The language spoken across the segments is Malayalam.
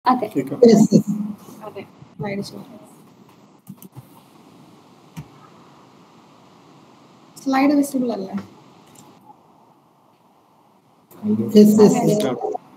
അതെ കേൾക്കാം Yes, yes. അതെ സ്ലൈഡ് ചോദിക്കാം സ്ലൈഡ് വിസിബിൾ അല്ലേ Yes, yes, yes. കേൾക്കാം.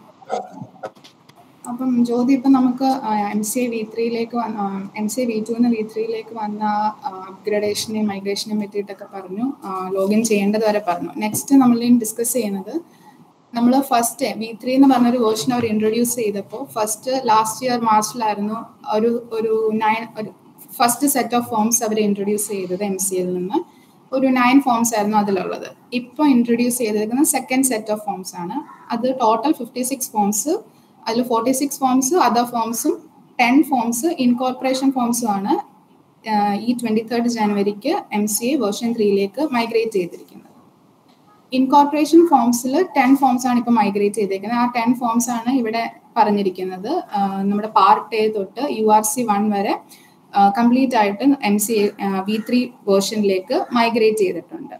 അപ്പം ജ്യോതി ഇപ്പം നമുക്ക് എം സി എ വി ത്രീയിലേക്ക് എം സി എ വി ടുന്ന് വി ത്രീയിലേക്ക് വന്ന അപ്ഗ്രഡേഷനെയും മൈഗ്രേഷനെയും പറ്റിയിട്ടൊക്കെ പറഞ്ഞു ലോഗിൻ ചെയ്യേണ്ടത് വരെ പറഞ്ഞു നെക്സ്റ്റ് നമ്മൾ ഡിസ്കസ് ചെയ്യുന്നത് നമ്മൾ ഫസ്റ്റ് വി ത്രീ എന്ന് പറഞ്ഞൊരു വേർഷൻ അവർ ഇൻട്രൊഡ്യൂസ് ചെയ്തപ്പോൾ ഫസ്റ്റ് ലാസ്റ്റ് ഇയർ മാർച്ചിലായിരുന്നു ഒരു ഒരു നയൻ ഒരു ഫസ്റ്റ് സെറ്റ് ഓഫ് ഫോംസ് അവർ ഇൻട്രൊഡ്യൂസ് ചെയ്തത് എം സി എയിൽ നിന്ന് ഒരു നയൻ ഫോംസ് ആയിരുന്നു അതിലുള്ളത് ഇപ്പോൾ ഇൻട്രൊഡ്യൂസ് ചെയ്തിരിക്കുന്ന സെക്കൻഡ് സെറ്റ് ഓഫ് ഫോംസ് ആണ് അത് ടോട്ടൽ ഫിഫ്റ്റി സിക്സ് ഫോംസ് അതിൽ ഫോർട്ടി സിക്സ് ഫോംസ് അതർ ഫോംസും ടെൻ ഫോംസ് ഇൻകോർപ്പറേഷൻ ഫോംസും ആണ് ആഹ് ഈ ട്വന്റി തേർഡ് ജനുവരിക്ക് എം സി എ വേർഷൻ ത്രീയിലേക്ക് മൈഗ്രേറ്റ് ചെയ്തിരിക്കുന്നത് ഇൻകോർപ്പറേഷൻ ഫോംസിൽ ടെൻ ഫോംസ് ആണ് ഇപ്പോൾ മൈഗ്രേറ്റ് ചെയ്തിരിക്കുന്നത് ആ ടെൻ ഫോംസ് ആണ് ഇവിടെ പറഞ്ഞിരിക്കുന്നത് ആഹ് നമ്മുടെ പാർട്ട് എ തൊട്ട് യു ആർ സി വൺ വരെ കംപ്ലീറ്റ് ആയിട്ട് M C A V three വേർഷനിലേക്ക് മൈഗ്രേറ്റ് ചെയ്തിട്ടുണ്ട്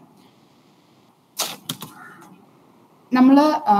നമ്മൾ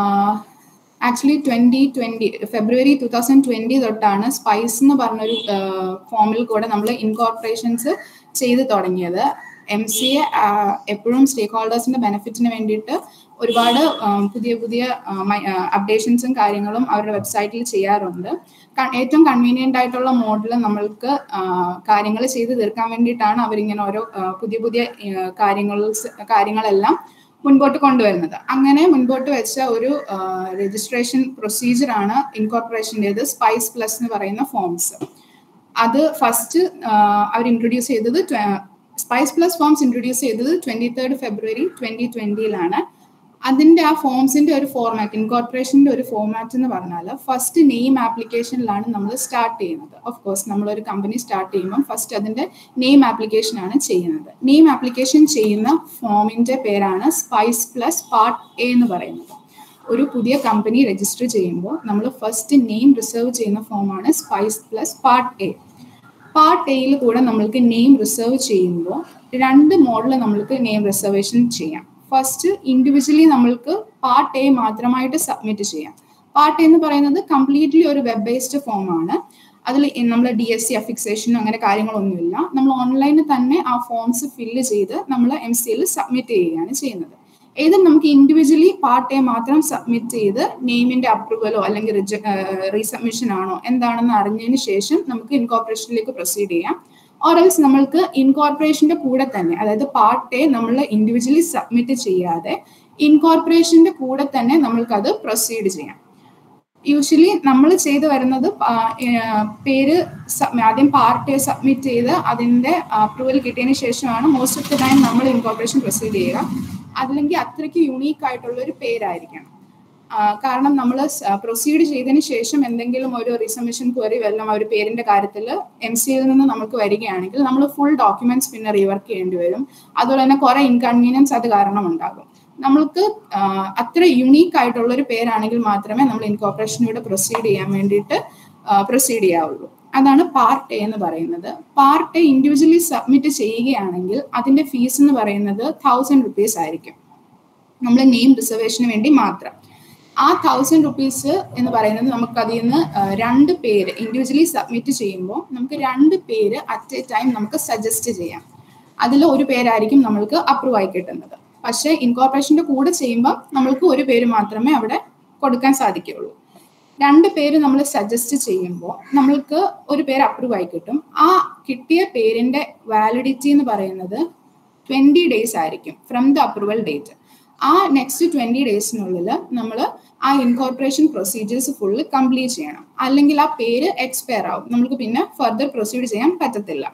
actually twenty twenty February two thousand twenty തൊട്ടാണ് സ്പൈസ് എന്ന് പറഞ്ഞൊരു ഫോമിൽ കൂടെ നമ്മൾ ഇൻകോർപ്പറേഷൻസ് ചെയ്ത് തുടങ്ങിയത് എം സി എ എപ്പോഴും സ്റ്റേക്ക് ഹോൾഡേഴ്സിന്റെ ബെനിഫിറ്റിന് വേണ്ടിയിട്ട് ഒരുപാട് ആ, പുതിയ പുതിയ അപ്ഡേഷൻസും കാര്യങ്ങളും അവരുടെ വെബ്സൈറ്റിൽ ചെയ്യാറുണ്ട് ക- ഏറ്റവും കൺവീനിയന്റ് ആയിട്ടുള്ള മോഡിൽ നമ്മൾക്ക് കാര്യങ്ങൾ ചെയ്ത് തീർക്കാൻ വേണ്ടിയിട്ടാണ് അവരിങ്ങനെ ഓരോ ആ, പുതിയ പുതിയ ആ, കാര്യങ്ങൾ കാര്യങ്ങളെല്ലാം മുൻപോട്ട് കൊണ്ടുവരുന്നത് അങ്ങനെ മുൻപോട്ട് വെച്ച ഒരു രജിസ്ട്രേഷൻ പ്രൊസീജിയർ ആണ് ഇൻകോർപ്പറേഷൻ്റെത് സ്പൈസ് പ്ലസ് എന്ന് പറയുന്ന ഫോംസ് അത് ഫസ്റ്റ് അവർ ഇൻട്രൊഡ്യൂസ് ചെയ്തത് സ്പൈസ് പ്ലസ് ഫോംസ് ഇൻട്രൊഡ്യൂസ് ചെയ്തത് ട്വന്റി തേർഡ് ഫെബ്രുവരി ട്വന്റി ട്വന്റിയിലാണ് അതിന്റെ ആ ഫോംസിന്റെ ഒരു ഫോർമാറ്റ് ഇൻകോർപ്പറേഷന്റെ ഒരു ഫോർമാറ്റ് എന്ന് പറഞ്ഞാൽ ഫസ്റ്റ് നെയിം ആപ്ലിക്കേഷനിലാണ് നമ്മൾ സ്റ്റാർട്ട് ചെയ്യുന്നത് ഓഫ് കോഴ്സ് നമ്മളൊരു കമ്പനി സ്റ്റാർട്ട് ചെയ്യുമ്പോൾ ഫസ്റ്റ് അതിന്റെ നെയിം ആപ്ലിക്കേഷൻ ആണ് ചെയ്യുന്നത് നെയിം ആപ്ലിക്കേഷൻ ചെയ്യുന്ന ഫോമിന്റെ പേരാണ് സ്പൈസ് പ്ലസ് പാർട്ട് എ എന്ന് പറയുന്നത് ഒരു പുതിയ കമ്പനി രജിസ്റ്റർ ചെയ്യുമ്പോൾ നമ്മൾ ഫസ്റ്റ് നെയിം റിസർവ് ചെയ്യുന്ന ഫോമാണ് spice plus part A part എയിൽ കൂടെ നമ്മൾക്ക് നെയിം റിസർവ് ചെയ്യുമ്പോൾ രണ്ട് മോഡിൽ നമ്മൾക്ക് നെയിം റിസർവേഷൻ ചെയ്യാം ഫസ്റ്റ് ഇൻഡിവിജ്വലി നമ്മൾക്ക് പാർട്ട് എ മാത്രമായിട്ട് സബ്മിറ്റ് ചെയ്യാം പാർട്ട് എന്ന് പറയുന്നത് കംപ്ലീറ്റ്ലി ഒരു വെബ് ബേസ്ഡ് ഫോം ആണ് അതിൽ നമ്മൾ ഡി എസ് സി അഫിക്സേഷനും അങ്ങനെ കാര്യങ്ങളൊന്നുമില്ല നമ്മൾ ഓൺലൈനിൽ തന്നെ ആ ഫോംസ് ഫില്ല് ചെയ്ത് നമ്മൾ എം സിയിൽ സബ്മിറ്റ് ചെയ്യുകയാണ് ചെയ്യുന്നത് ഏത് നമുക്ക് ഇൻഡിവിജ്വലി പാർട്ട് എ മാത്രം സബ്മിറ്റ് ചെയ്ത് നെയിമിന്റെ അപ്രൂവലോ അല്ലെങ്കിൽ റീസബ്മിഷൻ ആണോ എന്താണെന്ന് അറിഞ്ഞതിന് ശേഷം നമുക്ക് ഇൻകോർപ്പറേഷനിലേക്ക് പ്രൊസീഡ് ചെയ്യാം ഓറൽസ് നമ്മൾക്ക് ഇൻകോർപ്പറേഷന്റെ കൂടെ തന്നെ അതായത് പാർട്ട് എ നമ്മൾ ഇൻഡിവിജ്വലി സബ്മിറ്റ് ചെയ്യാതെ ഇൻകോർപ്പറേഷന്റെ കൂടെ തന്നെ നമ്മൾക്കത് പ്രൊസീഡ് ചെയ്യാം യൂഷ്വലി നമ്മൾ ചെയ്തു വരുന്നത് പ- ഏഹ് പേര് സബ്- ആദ്യം പാർട്ട് എ സബ്മിറ്റ് ചെയ്ത് അതിന്റെ അപ്രൂവൽ കിട്ടിയതിന് ശേഷമാണ് മോസ്റ്റ് ഓഫ് ദി ടൈം നമ്മൾ ഇൻകോർപ്പറേഷൻ പ്രൊസീഡ് ചെയ്യുക അതില്ലെങ്കിൽ അത്രയ്ക്ക് യുണീക്ക് ആയിട്ടുള്ള ഒരു പേരായിരിക്കണം ആ, കാരണം നമ്മൾ പ്രൊസീഡ് ചെയ്തതിന് ശേഷം എന്തെങ്കിലും ഒരു റിസബ്മിഷൻ ക്വറി വല്ലതും ആ ഒരു പേരിന്റെ കാര്യത്തിൽ എം സിയിൽ നിന്ന് നമുക്ക് വരികയാണെങ്കിൽ നമ്മൾ ഫുൾ ഡോക്യുമെന്റ്സ് പിന്നെ റീവർക്ക് ചെയ്യേണ്ടി വരും അതുപോലെ തന്നെ കുറെ ഇൻകൺവീനിയൻസ് അത് കാരണം ഉണ്ടാകും നമ്മൾക്ക് ആ, അത്ര യുണീക്ക് ആയിട്ടുള്ള ഒരു പേരാണെങ്കിൽ മാത്രമേ നമ്മൾ ഇൻകോർപ്പറേഷനിലൂടെ പ്രൊസീഡ് ചെയ്യാൻ വേണ്ടിയിട്ട് പ്രൊസീഡ് ചെയ്യാവുള്ളൂ അതാണ് പാർട്ട് എ എന്ന് പറയുന്നത് പാർട്ട് എ ഇൻഡിവിജ്വലി സബ്മിറ്റ് ചെയ്യുകയാണെങ്കിൽ അതിന്റെ ഫീസ് എന്ന് പറയുന്നത് തൗസൻഡ് റുപ്പീസ് ആയിരിക്കും നമ്മൾ നെയിം റിസർവേഷന് വേണ്ടി മാത്രം ആ തൗസൻഡ് റുപ്പീസ് എന്ന് പറയുന്നത് നമുക്ക് അതിൽ നിന്ന് ആ, രണ്ട് പേര് ഇൻഡിവിജ്വലി സബ്മിറ്റ് ചെയ്യുമ്പോൾ നമുക്ക് രണ്ട് പേര് അറ്റ് എ ടൈം നമുക്ക് സജസ്റ്റ് ചെയ്യാം അതിൽ ഒരു പേരായിരിക്കും നമ്മൾക്ക് അപ്രൂവ് ആയി കിട്ടുന്നത് പക്ഷേ ഇൻകോർപ്പറേഷന്റെ കൂടെ ചെയ്യുമ്പോൾ നമ്മൾക്ക് ഒരു പേര് മാത്രമേ അവിടെ കൊടുക്കാൻ സാധിക്കുകയുള്ളൂ രണ്ട് പേര് നമ്മൾ സജസ്റ്റ് ചെയ്യുമ്പോൾ നമ്മൾക്ക് ഒരു പേര് അപ്രൂവ് ആയി കിട്ടും ആ കിട്ടിയ പേരിന്റെ വാലിഡിറ്റി എന്ന് പറയുന്നത് ട്വന്റി ഡേയ്സ് ആയിരിക്കും ഫ്രം ദ അപ്രൂവൽ ഡേറ്റ് ആ നെക്സ്റ്റ് ട്വന്റി ഡേയ്സിനുള്ളിൽ നമ്മൾ ആ ഇൻകോർപ്പറേഷൻ പ്രൊസീജിയേഴ്സ് ഫുള്ള് കംപ്ലീറ്റ് ചെയ്യണം അല്ലെങ്കിൽ ആ പേര് എക്സ്പയർ ആവും നമുക്ക് പിന്നെ ഫർദർ പ്രൊസീഡ് ചെയ്യാൻ പറ്റത്തില്ല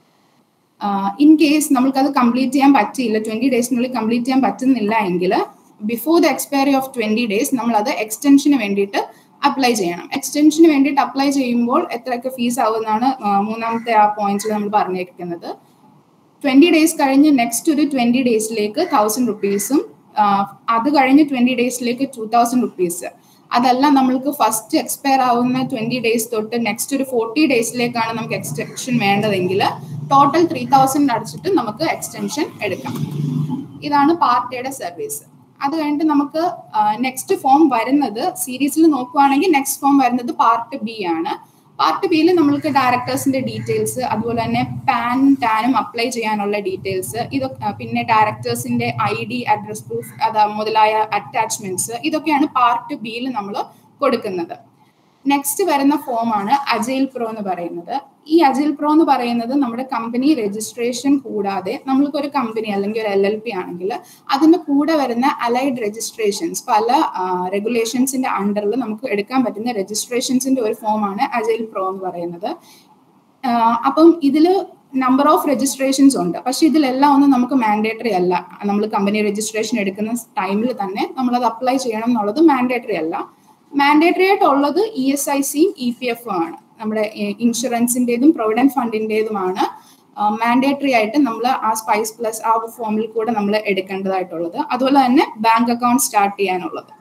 ഇൻ കേസ് നമ്മൾക്കത് കംപ്ലീറ്റ് ചെയ്യാൻ പറ്റിയില്ല ട്വന്റി ഡേയ്സിനുള്ളിൽ കംപ്ലീറ്റ് ചെയ്യാൻ പറ്റുന്നില്ല എങ്കിൽ before the expiry of twenty days നമ്മൾ അത് എക്സ്റ്റൻഷന് വേണ്ടിയിട്ട് അപ്ലൈ ചെയ്യണം എക്സ്റ്റൻഷന് വേണ്ടിയിട്ട് അപ്ലൈ ചെയ്യുമ്പോൾ എത്രയൊക്കെ ഫീസ് ആവുമെന്നാണ് ആ, മൂന്നാമത്തെ ആ പോയിന്റിൽ നമ്മൾ പറഞ്ഞിരിക്കുന്നത് ട്വന്റി ഡേയ്സ് കഴിഞ്ഞ് നെക്സ്റ്റ് ഒരു ട്വന്റി ഡേയ്സിലേക്ക് തൗസൻഡ് റുപ്പീസും അത് കഴിഞ്ഞ് ട്വന്റി ഡേയ്സിലേക്ക് ടു തൗസൻഡ് റുപ്പീസ് അതല്ല നമ്മൾക്ക് ഫസ്റ്റ് എക്സ്പയർ ആവുന്ന ട്വന്റി ഡേയ്സ് തൊട്ട് നെക്സ്റ്റ് ഒരു ഫോർട്ടി ഡേയ്സിലേക്കാണ് നമുക്ക് എക്സ്റ്റൻഷൻ വേണ്ടതെങ്കിൽ ടോട്ടൽ ത്രീ തൗസൻഡ് അടച്ചിട്ട് നമുക്ക് എക്സ്റ്റൻഷൻ എടുക്കാം ഇതാണ് പാർട്ടിയുടെ സർവീസ് അത് കഴിഞ്ഞിട്ട് നമുക്ക് നെക്സ്റ്റ് ഫോം വരുന്നത് സീരീസിൽ നോക്കുവാണെങ്കിൽ നെക്സ്റ്റ് ഫോം വരുന്നത് പാർട്ട് ബി ആണ് പാർട്ട് ബിയിൽ നമ്മൾക്ക് ഡയറക്ടേഴ്സിന്റെ ഡീറ്റെയിൽസ് അതുപോലെ തന്നെ പാൻ ടാനും അപ്ലൈ ചെയ്യാനുള്ള ഡീറ്റെയിൽസ് ഇതൊക്കെ പിന്നെ ഡയറക്ടേഴ്സിന്റെ ഐ ഡി അഡ്രസ് പ്രൂഫ് അത് മുതലായ അറ്റാച്ച്മെന്റ്സ് ഇതൊക്കെയാണ് പാർട്ട് ബിയിൽ നമ്മൾ കൊടുക്കുന്നത് നെക്സ്റ്റ് വരുന്ന ഫോമാണ് അജൈൽ പ്രോ എന്ന് പറയുന്നത് ഈ അജൈൽ പ്രോ എന്ന് പറയുന്നത് നമ്മുടെ കമ്പനി രജിസ്ട്രേഷൻ കൂടാതെ നമ്മൾക്ക് ഒരു കമ്പനി അല്ലെങ്കിൽ ഒരു എൽ എൽ പി ആണെങ്കിൽ അതിന്റെ കൂടെ വരുന്ന അലൈഡ് രജിസ്ട്രേഷൻസ് പല റെഗുലേഷൻസിന്റെ അണ്ടറിൽ നമുക്ക് എടുക്കാൻ പറ്റുന്ന രജിസ്ട്രേഷൻസിന്റെ ഒരു ഫോമാണ് അജൈൽ പ്രോ എന്ന് പറയുന്നത് അപ്പം ഇതില് നമ്പർ ഓഫ് രജിസ്ട്രേഷൻസ് ഉണ്ട് പക്ഷെ ഇതിലെല്ലാം ഒന്നും നമുക്ക് മാൻഡേറ്ററി അല്ല നമ്മൾ കമ്പനി രജിസ്ട്രേഷൻ എടുക്കുന്ന ടൈമിൽ തന്നെ നമ്മൾ അത് അപ്ലൈ ചെയ്യണം എന്നുള്ളത് മാൻഡേറ്ററി അല്ല മാൻഡേറ്ററി ആയിട്ടുള്ളത് ഇ എസ് ഐ സിയും ഇ പി എഫും ആണ് നമ്മുടെ ഇൻഷുറൻസിൻ്റെതും പ്രൊവിഡന്റ് ഫണ്ടിൻ്റെതുമാണ് മാൻഡേറ്ററി ആയിട്ട് നമ്മൾ ആ സ്പൈസ് പ്ലസ് ആ ഫോമിൽ കൂടെ നമ്മൾ എടുക്കേണ്ടതായിട്ടുള്ളത് അതുപോലെ തന്നെ ബാങ്ക് അക്കൗണ്ട് സ്റ്റാർട്ട് ചെയ്യാനുള്ളത്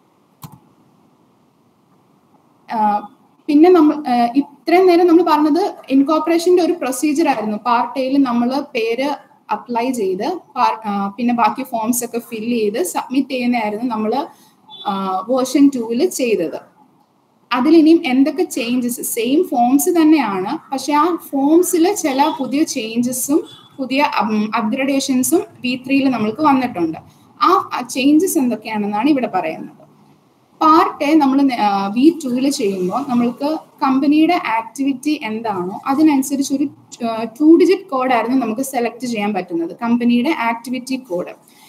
പിന്നെ നമ്മൾ ഇത്രയും നേരം നമ്മൾ പറഞ്ഞത് ഇൻകോർപ്പറേഷന്റെ ഒരു പ്രൊസീജിയർ ആയിരുന്നു പാർട്ട് എയിൽ നമ്മൾ പേര് അപ്ലൈ ചെയ്ത് പിന്നെ ബാക്കി ഫോംസ് ഒക്കെ ഫില്ല് ചെയ്ത് സബ്മിറ്റ് ചെയ്യുന്നതായിരുന്നു നമ്മൾ വേർഷൻ ടൂവിൽ ചെയ്തത് അതിലിനിയും എന്തൊക്കെ ചേഞ്ചസ് സെയിം ഫോംസ് തന്നെയാണ് പക്ഷെ ആ ഫോംസിൽ ചില പുതിയ ചേഞ്ചസും പുതിയ അപ്ഗ്രഡേഷൻസും വി ത്രീയിൽ നമ്മൾക്ക് വന്നിട്ടുണ്ട് ആ ചേഞ്ചസ് എന്തൊക്കെയാണെന്നാണ് ഇവിടെ പറയുന്നത് പാർട്ട് എ നമ്മൾ വി ടൂവിൽ ചെയ്യുമ്പോൾ നമ്മൾക്ക് കമ്പനിയുടെ ആക്ടിവിറ്റി എന്താണോ അതിനനുസരിച്ച് ഒരു ടു ഡിജിറ്റ് കോഡായിരുന്നു നമുക്ക് സെലക്ട് ചെയ്യാൻ പറ്റുന്നത് കമ്പനിയുടെ ആക്ടിവിറ്റി കോഡ്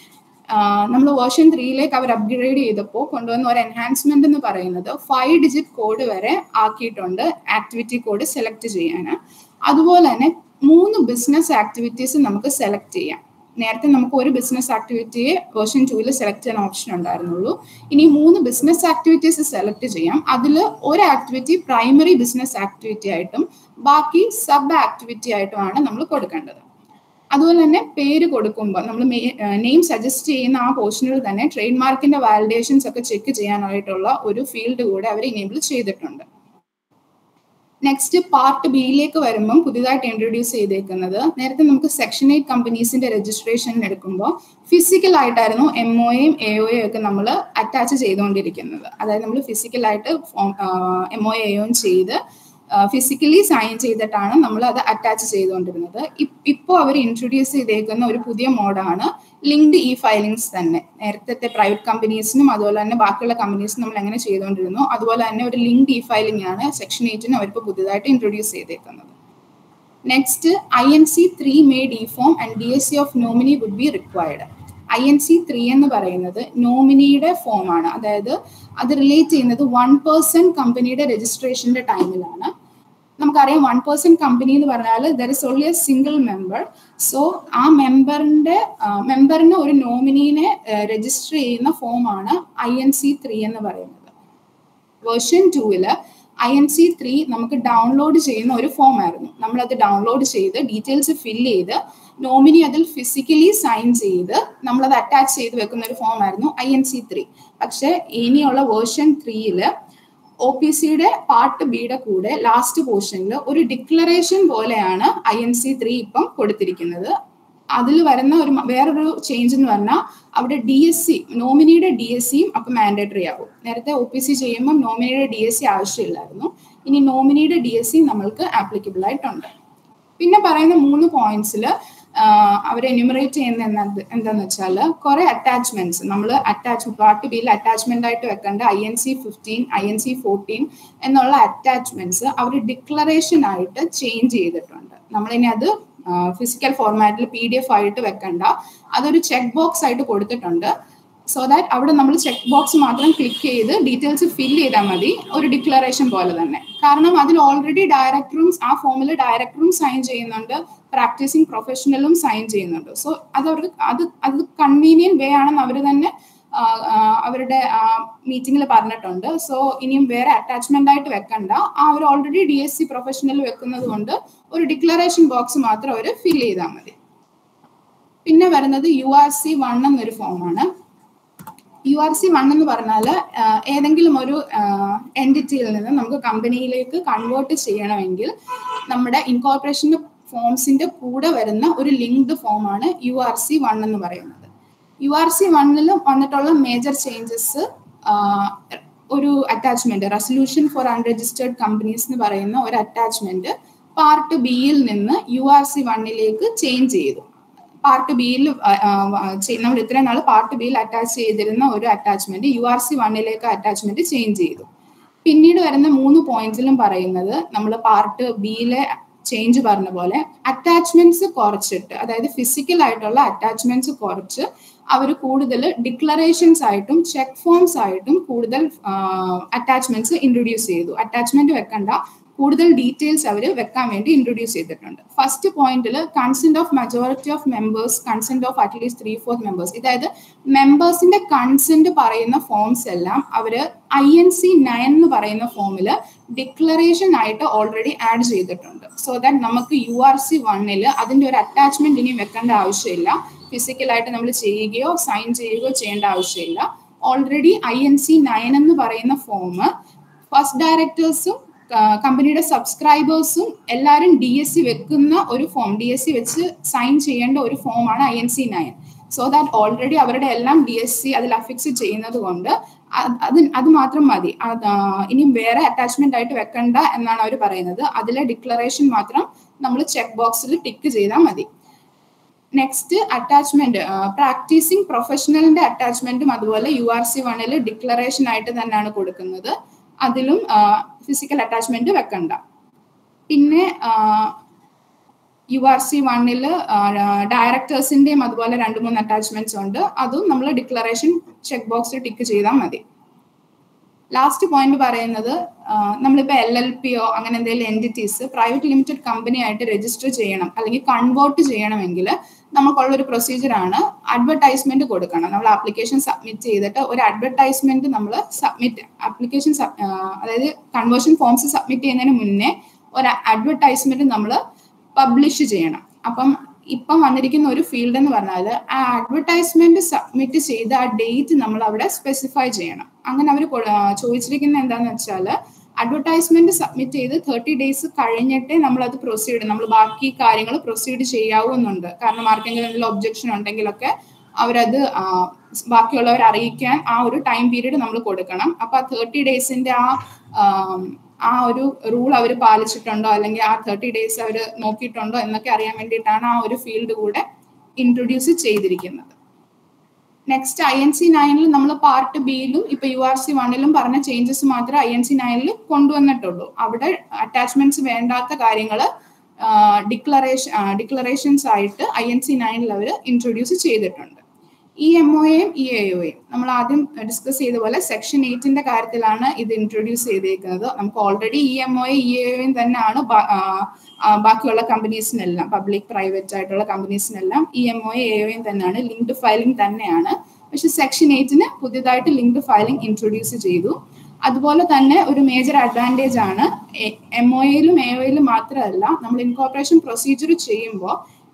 നമ്മൾ വേർഷൻ ത്രീയിലേക്ക് അവർ അപ്ഗ്രേഡ് ചെയ്തപ്പോൾ കൊണ്ടുവന്ന ഒരു എൻഹാൻസ്മെന്റ് എന്ന് പറയുന്നത് ഫൈവ് ഡിജിറ്റ് കോഡ് വരെ ആക്കിയിട്ടുണ്ട് ആക്ടിവിറ്റി കോഡ് സെലക്ട് ചെയ്യാൻ അതുപോലെ തന്നെ മൂന്ന് ബിസിനസ് ആക്ടിവിറ്റീസ് നമുക്ക് സെലക്ട് ചെയ്യാം നേരത്തെ നമുക്ക് ഒരു ബിസിനസ് ആക്ടിവിറ്റിയെ വേർഷൻ ടൂവിൽ സെലക്ട് ചെയ്യാൻ ഓപ്ഷൻ ഉണ്ടായിരുന്നുള്ളൂ ഇനി മൂന്ന് ബിസിനസ് ആക്ടിവിറ്റീസ് സെലക്ട് ചെയ്യാം അതിൽ ഒരു ആക്ടിവിറ്റി പ്രൈമറി ബിസിനസ് ആക്ടിവിറ്റി ആയിട്ടും ബാക്കി സബ് ആക്ടിവിറ്റി ആയിട്ടുമാണ് നമ്മൾ കൊടുക്കേണ്ടത് അതുപോലെ തന്നെ പേര് കൊടുക്കുമ്പോൾ നമ്മൾ നെയിം സജസ്റ്റ് ചെയ്യുന്ന ആ പോർഷനിൽ തന്നെ ട്രേഡ് മാർക്കിന്റെ വാലിഡേഷൻസ് ഒക്കെ ചെക്ക് ചെയ്യാനായിട്ടുള്ള ഒരു ഫീൽഡ് കൂടെ അവർ ഇനേബിൾ ചെയ്തിട്ടുണ്ട് നെക്സ്റ്റ് പാർട്ട് ബിയിലേക്ക് വരുമ്പം പുതിയതായിട്ട് ഇൻട്രൊഡ്യൂസ് ചെയ്തേക്കുന്നത് നേരത്തെ നമുക്ക് സെക്ഷൻ എയ്റ്റ് കമ്പനീസിന്റെ രജിസ്ട്രേഷൻ എടുക്കുമ്പോൾ ഫിസിക്കൽ ആയിട്ടായിരുന്നു എം ഒയും എ ഒയും ഒക്കെ നമ്മൾ അറ്റാച്ച് ചെയ്തുകൊണ്ടിരിക്കുന്നത് അതായത് നമ്മൾ ഫിസിക്കലായിട്ട് എം ഒ എയും ചെയ്ത് ഫിസിക്കലി സൈൻ ചെയ്തിട്ടാണ് നമ്മൾ അത് അറ്റാച്ച് ചെയ്തുകൊണ്ടിരുന്നത് ഇപ്പോൾ അവർ ഇൻട്രൊഡ്യൂസ് ചെയ്തേക്കുന്ന ഒരു പുതിയ മോഡാണ് ലിങ്ക്ഡ് ഇ ഫയലിംഗ്സ് തന്നെ നേരത്തെ പ്രൈവറ്റ് കമ്പനീസിനും അതുപോലെ തന്നെ ബാക്കിയുള്ള കമ്പനീസിനും നമ്മൾ എങ്ങനെ ചെയ്തുകൊണ്ടിരുന്നു അതുപോലെ തന്നെ ഒരു ലിങ്ക്ഡ് ഇ ഫയലിംഗ് ആണ് സെക്ഷൻ എയ്റ്റിന് അവർക്ക് പുതിയതായിട്ട് ഇൻട്രൊഡ്യൂസ് ചെയ്തേക്കുന്നത് next I N C three made E form and D S C of nominee would be required I N C three എന്ന് പറയുന്നത് നോമിനിയുടെ ഫോം ആണ് അതായത് അത് റിലേറ്റ് ചെയ്യുന്നത് വൺ പേഴ്സൺ കമ്പനിയുടെ രജിസ്ട്രേഷന്റെ ടൈമിലാണ് നമുക്കറിയാം വൺ പേഴ്സൺ കമ്പനി എന്ന് പറഞ്ഞാൽ there is only a single member so ആ മെമ്പറിന്റെ മെമ്പറിന് ഒരു നോമിനീനെ രജിസ്റ്റർ ചെയ്യുന്ന ഫോമാണ് ഐ എൻ സി ത്രീ എന്ന് പറയുന്നത് വേർഷൻ ടൂവില് ഐ എൻ സി ത്രീ നമുക്ക് ഡൗൺലോഡ് ചെയ്യുന്ന ഒരു ഫോം ആയിരുന്നു നമ്മളത് ഡൗൺലോഡ് ചെയ്ത് ഡീറ്റെയിൽസ് ഫില്ല് ചെയ്ത് നോമിനി അതിൽ ഫിസിക്കലി സൈൻ ചെയ്ത് നമ്മളത് അറ്റാച്ച് ചെയ്ത് വെക്കുന്ന ഒരു ഫോം ആയിരുന്നു ഐ എൻ സി ത്രീ പക്ഷെ ഇനിയുള്ള വേർഷൻ ത്രീയില് ഒ പി സിയുടെ പാർട്ട് ബിയുടെ കൂടെ ലാസ്റ്റ് പോർഷനിൽ ഒരു ഡിക്ലറേഷൻ പോലെയാണ് ഐ എൻ സി ത്രീ ഇപ്പം കൊടുത്തിരിക്കുന്നത് അതിൽ വരുന്ന ഒരു വേറൊരു ചേഞ്ച് എന്ന് പറഞ്ഞാൽ അവിടെ ഡി എസ് സി നോമിനിയുടെ ഡി എസ് സിയും അപ്പം മാൻഡേറ്ററി ആവും നേരത്തെ ഒ പി സി ചെയ്യുമ്പോൾ നോമിനിയുടെ ഡി എസ് സി ആവശ്യമില്ലായിരുന്നു ഇനി നോമിനിയുടെ ഡി എസ് സി നമ്മൾക്ക് ആപ്ലിക്കബിൾ ആയിട്ടുണ്ട് പിന്നെ പറയുന്ന മൂന്ന് പോയിന്റ്സിൽ അവർ എന്യൂമറേറ്റ് ചെയ്യുന്ന എന്നത് എന്താന്ന് വെച്ചാൽ കുറെ അറ്റാച്ച്മെന്റ്സ് നമ്മൾ അറ്റാച്ച് പാർട്ട് ബിയിൽ അറ്റാച്ച്മെന്റ് ആയിട്ട് വെക്കേണ്ട I N C fifteen I N C fourteen എന്നുള്ള അറ്റാച്ച്മെന്റ്സ് അവർ ഡിക്ലറേഷൻ ആയിട്ട് ചേഞ്ച് ചെയ്തിട്ടുണ്ട് നമ്മളിനി അത് ഫിസിക്കൽ ഫോർമാറ്റിൽ പി ഡി എഫ് ആയിട്ട് വെക്കണ്ട അതൊരു ചെക്ക് ബോക്സ് ആയിട്ട് കൊടുത്തിട്ടുണ്ട് സോ ദാറ്റ് അവിടെ നമ്മൾ ചെക്ക് ബോക്സ് മാത്രം ക്ലിക്ക് ചെയ്ത് ഡീറ്റെയിൽസ് ഫില്ല് ചെയ്താൽ മതി ഒരു ഡിക്ലറേഷൻ പോലെ തന്നെ കാരണം അതിൽ ഓൾറെഡി ഡയറക്ടറും ആ ഫോമിൽ ഡയറക്ടറും സൈൻ ചെയ്യുന്നുണ്ട് പ്രാക്ടീസിങ് പ്രൊഫഷണലും സൈൻ ചെയ്യുന്നുണ്ട് സോ അത് അവർക്ക് അത് അത് കൺവീനിയൻറ്റ് വേ ആണെന്ന് അവർ തന്നെ അവരുടെ മീറ്റിംഗിൽ പറഞ്ഞിട്ടുണ്ട് സോ ഇനിയും വേറെ അറ്റാച്ച്മെന്റ് ആയിട്ട് വെക്കണ്ട ആ അവർ already D S C professional വെക്കുന്നത് കൊണ്ട് ഒരു ഡിക്ലറേഷൻ ബോക്സ് മാത്രം അവർ ഫിൽ ചെയ്താൽ മതി പിന്നെ വരുന്നത് യു ആർ സി വൺ എന്നൊരു ഫോമാണ് യു ആർ സി വൺ എന്ന് പറഞ്ഞാൽ ഏതെങ്കിലും ഒരു എൻറ്റിറ്റിയിൽ നിന്ന് നമുക്ക് കമ്പനിയിലേക്ക് കൺവേർട്ട് ചെയ്യണമെങ്കിൽ നമ്മുടെ ഇൻകോർപ്പറേഷൻ്റെ ഫോംസിന്റെ കൂടെ വരുന്ന ഒരു ലിങ്ക്ഡ് ഫോമാണ് യു ആർ സി വൺ എന്ന് പറയുന്നത് യു ആർ സി വണ്ണിൽ വന്നിട്ടുള്ള മേജർ ചേഞ്ചസ് ഒരു attachment resolution for unregistered companies എന്ന് പറയുന്ന ഒരു അറ്റാച്ച്മെന്റ് പാർട്ട് ബിയിൽ നിന്ന് യു ആർ സി വണ്ണിലേക്ക് ചേഞ്ച് ചെയ്തു പാർട്ട് ബിയിൽ നമ്മൾ ഇത്രയും നാൾ പാർട്ട് ബിയിൽ അറ്റാച്ച് ചെയ്തിരുന്ന ഒരു അറ്റാച്ച്മെന്റ് യു ആർ സി വണ്ണിലേക്ക് അറ്റാച്ച്മെന്റ് ചേഞ്ച് ചെയ്തു പിന്നീട് വരുന്ന മൂന്ന് പോയിന്റ്സിലും പറയുന്നത് നമ്മൾ പാർട്ട് ബിയിലെ ചേഞ്ച് പറഞ്ഞ പോലെ അറ്റാച്ച്മെന്റ്സ് കുറച്ചിട്ട് അതായത് ഫിസിക്കൽ ആയിട്ടുള്ള അറ്റാച്ച്മെന്റ്സ് കുറച്ച് അവർ കൂടുതൽ ഡിക്ലറേഷൻസ് ആയിട്ടും ചെക്ക് ഫോംസ് ആയിട്ടും കൂടുതൽ അറ്റാച്ച്മെന്റ്സ് ഇൻട്രൊഡ്യൂസ് ചെയ്തു അറ്റാച്ച്മെന്റ് വെക്കണ്ട കൂടുതൽ ഡീറ്റെയിൽസ് അവർ വെക്കാൻ വേണ്ടി ഇൻട്രൊഡ്യൂസ് ചെയ്തിട്ടുണ്ട് ഫസ്റ്റ് പോയിന്റിൽ consent of majority of members consent of at least three fourth members അതായത് മെമ്പേഴ്സിന്റെ കൺസെന്റ് പറയുന്ന ഫോംസ് എല്ലാം അവര് ഐ എൻ സി നയൻ എന്ന് പറയുന്ന ഫോമിൽ ഡിക്ലറേഷൻ ആയിട്ട് ഓൾറെഡി ആഡ് ചെയ്തിട്ടുണ്ട് സോ ദാറ്റ് നമുക്ക് യു ആർ സി വണ്ണിൽ അതിന്റെ ഒരു അറ്റാച്ച്മെന്റ് ഇനി വെക്കേണ്ട ആവശ്യമില്ല ഫിസിക്കലായിട്ട് നമ്മൾ ചെയ്യുകയോ സൈൻ ചെയ്യുകയോ ചെയ്യേണ്ട ആവശ്യമില്ല already I N C nine എന്ന് പറയുന്ന ഫോം ഫസ്റ്റ് ഡയറക്ടേഴ്സും കമ്പനിയുടെ സബ്സ്ക്രൈബേഴ്സും എല്ലാവരും ഡി എസ് സി വെക്കുന്ന ഒരു ഫോം ഡി എസ് സി വെച്ച് സൈൻ ചെയ്യേണ്ട ഒരു ഫോമാണ് I N C nine so that already അവരുടെ എല്ലാം ഡി എസ് സി അതിൽ അഫിക്സ് ചെയ്യുന്നത് കൊണ്ട് അത് അത് മാത്രം മതി ഇനി വേറെ അറ്റാച്ച്മെന്റ് ആയിട്ട് വെക്കണ്ട എന്നാണ് അവർ പറയുന്നത് അതിലെ ഡിക്ലറേഷൻ മാത്രം നമ്മൾ ചെക്ക് ബോക്സിൽ ടിക്ക് ചെയ്താൽ മതി നെക്സ്റ്റ് അറ്റാച്ച്മെന്റ് പ്രാക്ടീസിങ് പ്രൊഫഷണലിന്റെ അറ്റാച്ച്മെന്റും അതുപോലെ യു ആർ സി വണ്ണിൽ ഡിക്ലറേഷൻ ആയിട്ട് തന്നെയാണ് കൊടുക്കുന്നത് അതിലും ഫിസിക്കൽ അറ്റാച്ച്മെന്റ് വെക്കണ്ട പിന്നെ യു ആർ സി വണ്ണിൽ ഡയറക്ടേഴ്സിന്റെയും അതുപോലെ രണ്ട് മൂന്ന് അറ്റാച്ച്മെന്റ്സ് ഉണ്ട് അതും നമ്മൾ ഡിക്ലറേഷൻ ചെക്ക് ബോക്സിൽ ടിക്ക് ചെയ്താൽ മതി ലാസ്റ്റ് പോയിന്റ് പറയുന്നത് നമ്മളിപ്പോൾ എൽ എൽ പിയോ അങ്ങനെ എന്തെങ്കിലും എൻറ്റിറ്റീസ് പ്രൈവറ്റ് ലിമിറ്റഡ് കമ്പനി ആയിട്ട് രജിസ്റ്റർ ചെയ്യണം അല്ലെങ്കിൽ കൺവേർട്ട് ചെയ്യണമെങ്കിൽ നമുക്കുള്ള ഒരു പ്രൊസീജിയറാണ് അഡ്വർടൈസ്മെന്റ് കൊടുക്കണം നമ്മൾ ആപ്ലിക്കേഷൻ സബ്മിറ്റ് ചെയ്തിട്ട് ഒരു അഡ്വർടൈസ്മെന്റ് നമ്മൾ സബ്മിറ്റ് ആപ്ലിക്കേഷൻ അതായത് കൺവേർഷൻ ഫോംസ് സബ്മിറ്റ് ചെയ്യുന്നതിന് മുന്നേ ഒരു അഡ്വർടൈസ്മെന്റ് നമ്മൾ പബ്ലിഷ് ചെയ്യണം അപ്പം ഇപ്പം വന്നിരിക്കുന്ന ഒരു ഫീൽഡ് എന്ന് പറഞ്ഞാൽ ആ അഡ്വർടൈസ്മെന്റ് സബ്മിറ്റ് ചെയ്ത ആ ഡേറ്റ് നമ്മൾ അവിടെ സ്പെസിഫൈ ചെയ്യണം അങ്ങനെ അവർ ചോദിച്ചിരിക്കുന്നത് എന്താണെന്ന് വെച്ചാൽ അഡ്വർടൈസ്മെന്റ് സബ്മിറ്റ് ചെയ്ത് തേർട്ടി ഡേയ്സ് കഴിഞ്ഞിട്ടേ നമ്മൾ അത് പ്രൊസീഡ് നമ്മൾ ബാക്കി കാര്യങ്ങൾ പ്രൊസീഡ് ചെയ്യാവുന്നുണ്ട് കാരണം ആർക്കെങ്കിലും എന്തെങ്കിലും ഒബ്ജക്ഷൻ ഉണ്ടെങ്കിലൊക്കെ അവരത് ബാക്കിയുള്ളവരെ അറിയിക്കാൻ ആ ഒരു ടൈം പീരീഡ് നമ്മൾ കൊടുക്കണം അപ്പൊ ആ തേർട്ടി ഡേയ്സിന്റെ ആ ആ ഒരു റൂൾ അവർ പാലിച്ചിട്ടുണ്ടോ അല്ലെങ്കിൽ ആ തേർട്ടി ഡേയ്സ് അവർ നോക്കിയിട്ടുണ്ടോ എന്നൊക്കെ അറിയാൻ വേണ്ടിയിട്ടാണ് ആ ഒരു ഫീൽഡ് കൂടെ ഇൻട്രൊഡ്യൂസ് ചെയ്തിരിക്കുന്നത് നെക്സ്റ്റ് ഐ എൻ സി നയനിൽ നമ്മൾ പാർട്ട് ബിയിലും ഇപ്പൊ യു ആർ സി വണ്ണിലും പറഞ്ഞ ചേഞ്ചസ് മാത്രമേ ഐ എൻ സി നയനിൽ കൊണ്ടുവന്നിട്ടുള്ളൂ അവിടെ അറ്റാച്ച്മെന്റ്സ് വേണ്ടാത്ത കാര്യങ്ങൾ ഡിക്ലറേഷൻ ഡിക്ലറേഷൻസ് ആയിട്ട് ഐ എൻ സി നയനിൽ അവർ ഇൻട്രൊഡ്യൂസ് ചെയ്തിട്ടുണ്ട് ഇ എം ഒയും ഇ എ ഒയും നമ്മൾ ആദ്യം ഡിസ്കസ് ചെയ്ത പോലെ സെക്ഷൻ എയ്റ്റിന്റെ കാര്യത്തിലാണ് ഇത് ഇൻട്രൊഡ്യൂസ് ചെയ്തേക്കുന്നത് നമുക്ക് ഓൾറെഡി ഇ എം ഒയും ഇ എ ഒയും തന്നെയാണ് ബാക്കിയുള്ള കമ്പനീസിനെല്ലാം പബ്ലിക് പ്രൈവറ്റ് ആയിട്ടുള്ള കമ്പനീസിനെല്ലാം ഇ എം ഒയും എ ഒയും തന്നെയാണ് ലിങ്ക്ഡ് ഫയലിംഗ് തന്നെയാണ് പക്ഷെ സെക്ഷൻ എയ്റ്റിന് പുതിയതായിട്ട് ലിങ്ക്ഡ് ഫയലിംഗ് ഇൻട്രൊഡ്യൂസ് ചെയ്തു അതുപോലെ തന്നെ ഒരു മേജർ അഡ്വാൻറ്റേജ് ആണ് എം ഒ എയിലും എ ഒയിലും മാത്രമല്ല നമ്മൾ ഇൻകോർപ്പറേഷൻ പ്രൊസീജിയർ ചെയ്യുമ്പോൾ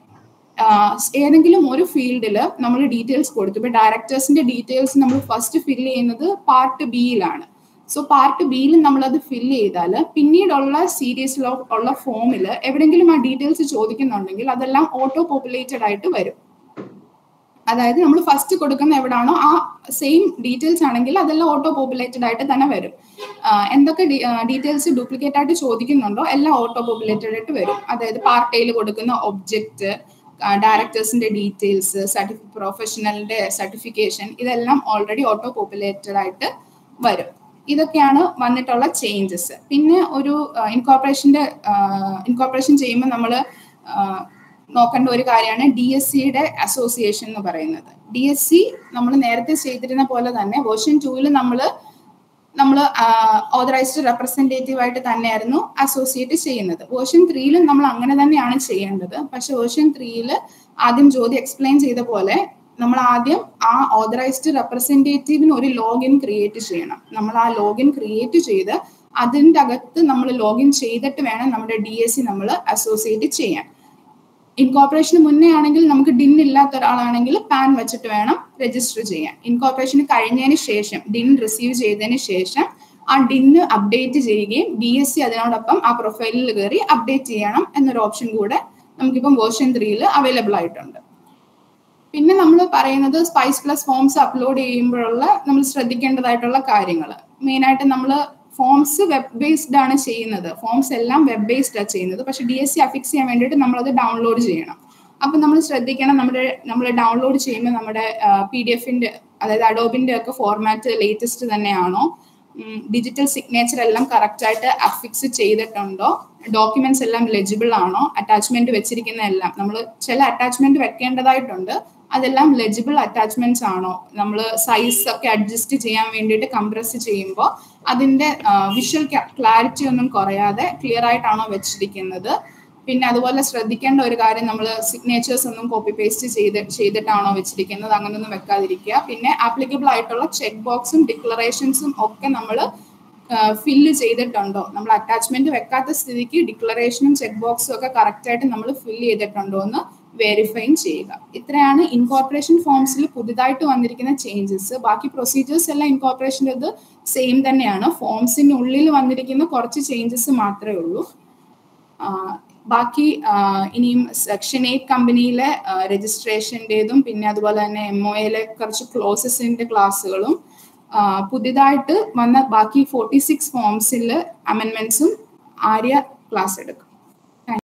ഏതെങ്കിലും ഒരു ഫീൽഡിൽ നമ്മൾ ഡീറ്റെയിൽസ് കൊടുത്തു ഇപ്പൊ ഡയറക്ടേഴ്സിന്റെ ഡീറ്റെയിൽസ് നമ്മൾ ഫസ്റ്റ് ഫില്ല് ചെയ്യുന്നത് പാർട്ട് ബിയിലാണ് സോ പാർട്ട് ബിയിൽ നമ്മൾ അത് ഫില്ല് ചെയ്താൽ പിന്നീടുള്ള സീരീസിൽ ഉള്ള ഫോമിൽ എവിടെയെങ്കിലും ആ ഡീറ്റെയിൽസ് ചോദിക്കുന്നുണ്ടെങ്കിൽ അതെല്ലാം ഓട്ടോ പോപ്പുലേറ്റഡ് ആയിട്ട് വരും അതായത് നമ്മൾ ഫസ്റ്റ് കൊടുക്കുന്ന എവിടാണോ ആ സെയിം ഡീറ്റെയിൽസ് ആണെങ്കിൽ അതെല്ലാം ഓട്ടോ പോപ്പുലേറ്റഡ് ആയിട്ട് തന്നെ വരും എന്തൊക്കെ ഡീറ്റെയിൽസ് ഡ്യൂപ്ലിക്കേറ്റ് ആയിട്ട് ചോദിക്കുന്നുണ്ടോ എല്ലാം ഓട്ടോ പോപ്പുലേറ്റഡ് ആയിട്ട് വരും അതായത് പാർട്ട് എയിൽ കൊടുക്കുന്ന ഒബ്ജക്റ്റ് ഡയറക്ടേഴ്സിന്റെ ഡീറ്റെയിൽസ് സർട്ടിഫി പ്രൊഫഷണലിന്റെ സർട്ടിഫിക്കേഷൻ ഇതെല്ലാം ഓൾറെഡി ഓട്ടോ പോപ്പുലേറ്റഡ് ആയിട്ട് വരും ഇതൊക്കെയാണ് വന്നിട്ടുള്ള ചേഞ്ചസ് പിന്നെ ഒരു ഇൻകോർപ്പറേഷന്റെ ഇൻകോർപ്പറേഷൻ ചെയ്യുമ്പോൾ നമ്മൾ നോക്കേണ്ട ഒരു കാര്യമാണ് ഡി എസ് സിയുടെ അസോസിയേഷൻ എന്ന് പറയുന്നത് ഡി എസ് സി നമ്മൾ നേരത്തെ ചെയ്തിരുന്ന പോലെ തന്നെ വേർഷൻ ടൂവിൽ നമ്മൾ നമ്മൾ ഓതറൈസ്ഡ് റെപ്രസെൻറ്റേറ്റീവ് ആയിട്ട് തന്നെയായിരുന്നു അസോസിയേറ്റ് ചെയ്യുന്നത് വേർഷൻ ത്രീയിൽ നമ്മൾ അങ്ങനെ തന്നെയാണ് ചെയ്യേണ്ടത് പക്ഷെ വേർഷൻ ത്രീയിൽ ആദ്യം ജ്യോതി എക്സ്പ്ലെയിൻ ചെയ്ത പോലെ നമ്മൾ ആദ്യം ആ ഓതറൈസ്ഡ് റെപ്രസെൻറ്റേറ്റീവിന് ഒരു ലോഗിൻ ക്രിയേറ്റ് ചെയ്യണം നമ്മൾ ആ ലോഗിൻ ക്രിയേറ്റ് ചെയ്ത് അതിൻ്റെ അകത്ത് നമ്മൾ ലോഗിൻ ചെയ്തിട്ട് വേണം നമ്മുടെ ഡി എസ് സി നമ്മൾ അസോസിയേറ്റ് ചെയ്യാൻ ഇൻകോർപ്പറേഷന് മുന്നേ ആണെങ്കിൽ നമുക്ക് ഡിൻ ഇല്ലാത്ത ഒരാളാണെങ്കിൽ പാൻ വെച്ചിട്ട് വേണം രജിസ്റ്റർ ചെയ്യാൻ ഇൻകോർപ്പറേഷന് കഴിഞ്ഞതിന് ശേഷം ഡിൻ റിസീവ് ചെയ്തതിന് ശേഷം ആ ഡിന്ന് അപ്ഡേറ്റ് ചെയ്യുകയും ഡി എസ് സി അതിനോടൊപ്പം ആ പ്രൊഫൈലിൽ കയറി അപ്ഡേറ്റ് ചെയ്യണം എന്നൊരു ഓപ്ഷൻ കൂടെ നമുക്കിപ്പം വേർഷൻ ത്രീയിൽ അവൈലബിൾ ആയിട്ടുണ്ട് പിന്നെ നമ്മൾ പറയുന്നത് സ്പൈസ് പ്ലസ് ഫോംസ് അപ്ലോഡ് ചെയ്യുമ്പോഴുള്ള നമ്മൾ ശ്രദ്ധിക്കേണ്ടതായിട്ടുള്ള കാര്യങ്ങൾ മെയിനായിട്ട് നമ്മൾ ഫോംസ് വെബ് ബേസ്ഡ് ആണ് ചെയ്യുന്നത് ഫോംസ് എല്ലാം വെബ് ബേസ്ഡ് ആണ് ചെയ്യുന്നത് പക്ഷെ ഡി എസ് സി അഫിക്സ് ചെയ്യാൻ വേണ്ടിയിട്ട് നമ്മളത് ഡൗൺലോഡ് ചെയ്യണം അപ്പം നമ്മൾ ശ്രദ്ധിക്കണം നമ്മുടെ നമ്മൾ ഡൗൺലോഡ് ചെയ്യുമ്പോൾ നമ്മുടെ പി ഡി എഫിന്റെ അതായത് അഡോബിന്റെ ഒക്കെ ഫോർമാറ്റ് ലേറ്റസ്റ്റ് തന്നെയാണോ ഡിജിറ്റൽ സിഗ്നേച്ചർ എല്ലാം കറക്റ്റ് ആയിട്ട് അഫിക്സ് ചെയ്തിട്ടുണ്ടോ ഡോക്യുമെന്റ്സ് എല്ലാം ലെജിബിൾ ആണോ അറ്റാച്ച്മെന്റ് വെച്ചിരിക്കുന്ന എല്ലാം നമ്മൾ ചില അറ്റാച്ച്മെന്റ് വെക്കേണ്ടതായിട്ടുണ്ട് അതെല്ലാം ലെജിബിൾ അറ്റാച്ച്മെന്റ്സ് ആണോ നമ്മൾ സൈസ് ഒക്കെ അഡ്ജസ്റ്റ് ചെയ്യാൻ വേണ്ടിയിട്ട് കംപ്രസ് ചെയ്യുമ്പോൾ അതിന്റെ വിഷ്വൽ ക്ലാരിറ്റി ഒന്നും കുറയാതെ ക്ലിയർ ആയിട്ടാണോ വെച്ചിരിക്കുന്നത് പിന്നെ അതുപോലെ ശ്രദ്ധിക്കേണ്ട ഒരു കാര്യം നമ്മൾ സിഗ്നേച്ചേഴ്സ് ഒന്നും കോപ്പി പേസ്റ്റ് ചെയ്ത് ചെയ്തിട്ടാണോ വെച്ചിരിക്കുന്നത് അങ്ങനെയൊന്നും വെക്കാതിരിക്കുക പിന്നെ ആപ്ലിക്കബിൾ ആയിട്ടുള്ള ചെക്ക് ബോക്സും ഡിക്ലറേഷൻസും ഒക്കെ നമ്മൾ ഫില്ല് ചെയ്തിട്ടുണ്ടോ നമ്മൾ അറ്റാച്ച്മെന്റ് വെക്കാത്ത സ്ഥിതിക്ക് ഡിക്ലറേഷനും ചെക്ക് ബോക്സും ഒക്കെ കറക്റ്റ് ആയിട്ട് നമ്മൾ ഫില്ല് ചെയ്തിട്ടുണ്ടോ എന്ന് വെരിഫൈയും ചെയ്യുക ഇത്രയാണ് ഇൻകോർപ്പറേഷൻ ഫോംസിൽ പുതുതായിട്ട് വന്നിരിക്കുന്ന ചേഞ്ചസ് ബാക്കി പ്രൊസീജിയേഴ്സ് എല്ലാം ഇൻകോർപ്പറേഷൻ്റെ ഇത് സെയിം തന്നെയാണ് ഫോംസിനുള്ളിൽ വന്നിരിക്കുന്ന കുറച്ച് ചേഞ്ചസ് മാത്രമേ ഉള്ളൂ ബാക്കി ഇനിയും സെക്ഷൻ എയ്റ്റ് കമ്പനിയിലെ രജിസ്ട്രേഷൻ്റെതും പിന്നെ അതുപോലെ തന്നെ എം ഒ എയിലെ കുറച്ച് ക്ലോസസിന്റെ ക്ലാസ്സുകളും പുതിയതായിട്ട് വന്ന ബാക്കി ഫോർട്ടി സിക്സ് ഫോംസിൽ അമെൻമെന്റ്സും ആര്യ ക്ലാസ് എടുക്കും